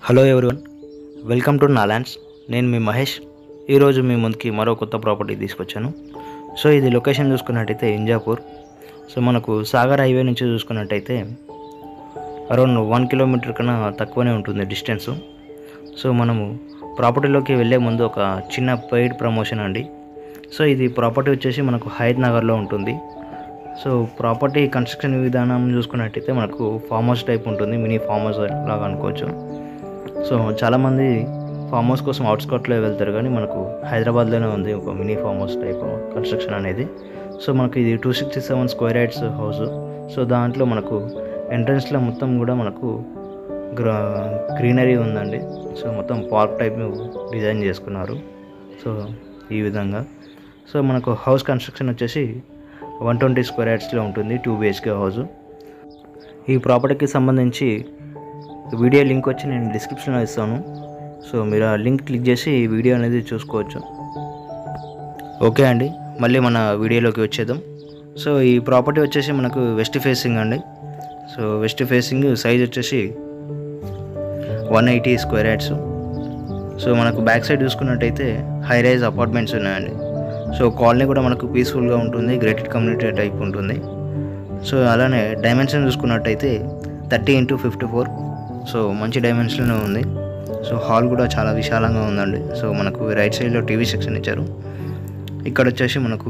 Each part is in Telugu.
హలో ఎవరివన్ వెల్కమ్ టు నాలాండ్స్ నేను మీ మహేష్ ఈరోజు మీ ముందుకి మరో కొత్త ప్రాపర్టీ తీసుకొచ్చాను సో ఇది లొకేషన్ చూసుకున్నట్టయితే ఇంజాపూర్ సో మనకు సాగర్ హైవే నుంచి చూసుకున్నట్టయితే అరౌండ్ వన్ కిలోమీటర్ కన్నా తక్కువనే ఉంటుంది డిస్టెన్స్ సో మనము ప్రాపర్టీలోకి వెళ్ళే ముందు ఒక చిన్న పెయిడ్ ప్రమోషన్ అండి సో ఇది ప్రాపర్టీ వచ్చేసి మనకు హైద్ నగర్లో ఉంటుంది సో ప్రాపర్టీ కన్స్ట్రక్షన్ విధానం చూసుకున్నట్టయితే మనకు ఫామ్ హౌస్ టైప్ ఉంటుంది మినీ ఫామ్ హౌస్ లాగా అనుకోవచ్చు సో చాలామంది ఫామ్ హౌస్ కోసం అవుట్స్కట్లో వెళ్తారు కానీ మనకు హైదరాబాద్లోనే ఉంది ఒక mini farm house type construction అనేది సో మనకు ఇది two sixty seven square yards house so దాంట్లో మనకు ఎంట్రన్స్లో మొత్తం కూడా మనకు గ్రా గ్రీనరీ ఉందండి సో మొత్తం పార్క్ టైప్ డిజైన్ చేసుకున్నారు సో ఈ విధంగా సో మనకు హౌస్ కన్స్ట్రక్షన్ వచ్చేసి వన్ ట్వంటీ స్క్వేర్ యార్డ్స్లో ఉంటుంది టూ బిహెచ్కే హౌస్ ఈ ప్రాపర్టీకి సంబంధించి వీడియో లింక్ వచ్చి నేను డిస్క్రిప్షన్లో ఇస్తాను సో మీరు ఆ లింక్ క్లిక్ చేసి ఈ వీడియో అనేది చూసుకోవచ్చు ఓకే అండి మళ్ళీ మన వీడియోలోకి వచ్చేద్దాం సో ఈ ప్రాపర్టీ వచ్చేసి మనకు వెస్ట్ ఫేసింగ్ అండి సో వెస్ట్ ఫేసింగ్ సైజ్ వచ్చేసి one eighty square yards so మనకు బ్యాక్ సైడ్ చూసుకున్నట్టయితే హై రైజ్ అపార్ట్మెంట్స్ ఉన్నాయండి సో కాలనీ కూడా మనకు పీస్ఫుల్గా ఉంటుంది గ్రేటెడ్ కమ్యూనిటీ టైప్ ఉంటుంది సో అలానే డైమెన్షన్ చూసుకున్నట్టయితే thirty into fifty four so మంచి డైమెన్షన్లో ఉంది సో హాల్ కూడా చాలా విశాలంగా ఉందండి సో మనకు రైట్ సైడ్లో టీవీ సెక్షన్ ఇచ్చారు ఇక్కడ వచ్చేసి మనకు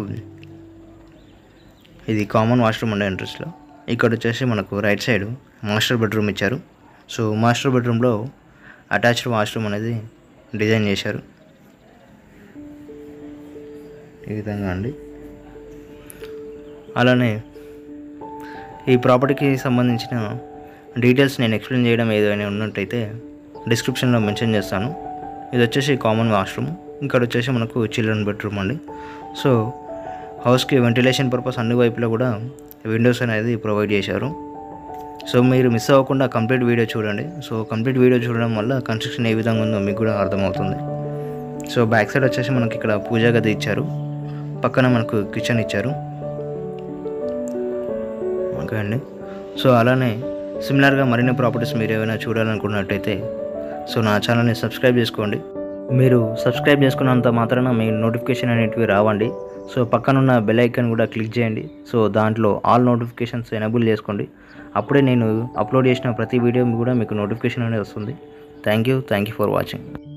ఇది కామన్ వాష్రూమ్ ఉండే ఎంట్రెస్ట్లో ఇక్కడ వచ్చేసి మనకు రైట్ సైడ్ మాస్టర్ బెడ్రూమ్ ఇచ్చారు సో మాస్టర్ బెడ్రూమ్లో అటాచ్డ్ వాష్రూమ్ అనేది డిజైన్ చేశారు ఈ విధంగా అండి అలానే ఈ ప్రాపర్టీకి సంబంధించిన డీటెయిల్స్ నేను ఎక్స్ప్లెయిన్ చేయడం ఏదైనా ఉన్నట్టయితే డిస్క్రిప్షన్లో మెన్షన్ చేస్తాను ఇది వచ్చేసి కామన్ వాష్రూమ్ ఇక్కడ వచ్చేసి మనకు చిల్డ్రన్ బెడ్రూమ్ అండి సో హౌస్కి వెంటిలేషన్ పర్పస్ అన్ని వైపులా కూడా విండోస్ అనేది ప్రొవైడ్ చేశారు సో మీరు మిస్ అవ్వకుండా కంప్లీట్ వీడియో చూడండి సో కంప్లీట్ వీడియో చూడడం వల్ల కన్స్ట్రక్షన్ ఏ విధంగా ఉందో మీకు కూడా అర్థమవుతుంది సో బ్యాక్ సైడ్ వచ్చేసి మనకి ఇక్కడ పూజా గది ఇచ్చారు పక్కన మనకు కిచెన్ ఇచ్చారు ఓకే అండి సో అలానే సిమిలర్గా మరిన్ని ప్రాపర్టీస్ మీరు ఏమైనా చూడాలనుకున్నట్టయితే సో నా ఛానల్ని సబ్స్క్రైబ్ చేసుకోండి మీరు సబ్స్క్రైబ్ చేసుకున్నంత మాత్రాన మీ నోటిఫికేషన్ అనేటివి రావండి సో పక్కనున్న బెల్ ఐకాన్ కూడా క్లిక్ చేయండి సో దాంట్లో ఆల్ నోటిఫికేషన్స్ ఎనేబుల్ చేసుకోండి అప్పుడే నేను అప్లోడ్ చేసిన ప్రతి వీడియో కూడా మీకు నోటిఫికేషన్ అనేది వస్తుంది thank you thank you for watching